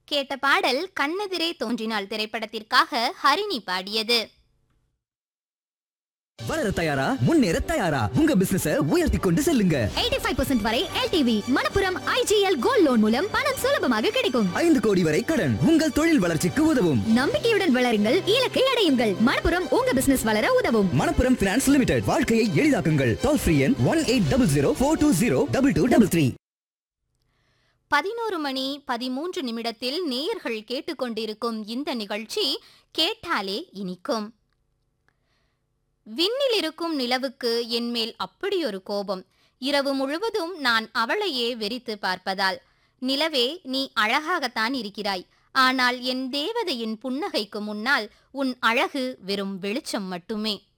கேட்ட பாடல் கண்ணெதிரே தோன்றினாள் திரைப்படத்திற்காக ஹரிணி பாடியது வளர தயாரா முன்னேற தயாரா உங்க பிசினஸ உயர்த்தி கொண்டு செல்லுங்க 85% வரை LTV Manappuram IGL gold loan மூலம் பணம் சுலபமாக கிடைக்கும் ஐந்து கோடி வரை கடன் உங்கள் தொழில் வளர்ச்சிக்கு உதவும் நம்பிக்கையுடன் வளருங்கள் இலக்கை அடையுங்கள் மணப்புரம் உங்க பிசினஸ் வளர உதவும் மணப்புரம் பினான்ஸ் லிமிடெட் வாழ்க்கையை எளிதாக்குங்கள் டோல் ஃப்ரீ எண் one eight double zero four two zero double two double three பதினோரு மணி பதிமூன்று நிமிடத்தில் நேயர்கள் கேட்டுக்கொண்டிருக்கும் இந்த நிகழ்ச்சி கேட்டாலே இனிக்கும் விண்ணில் இருக்கும் நிலவுக்கு என்மேல் அப்படியொரு கோபம் இரவு முழுவதும் நான் அவளையே வெறித்து பார்ப்பதால் நிலவே நீ அழகாகத்தான் இருக்கிறாய் ஆனால் என் தேவதையின் புன்னகைக்கு முன்னால் உன் அழகு வெறும் வெளிச்சம் மட்டுமே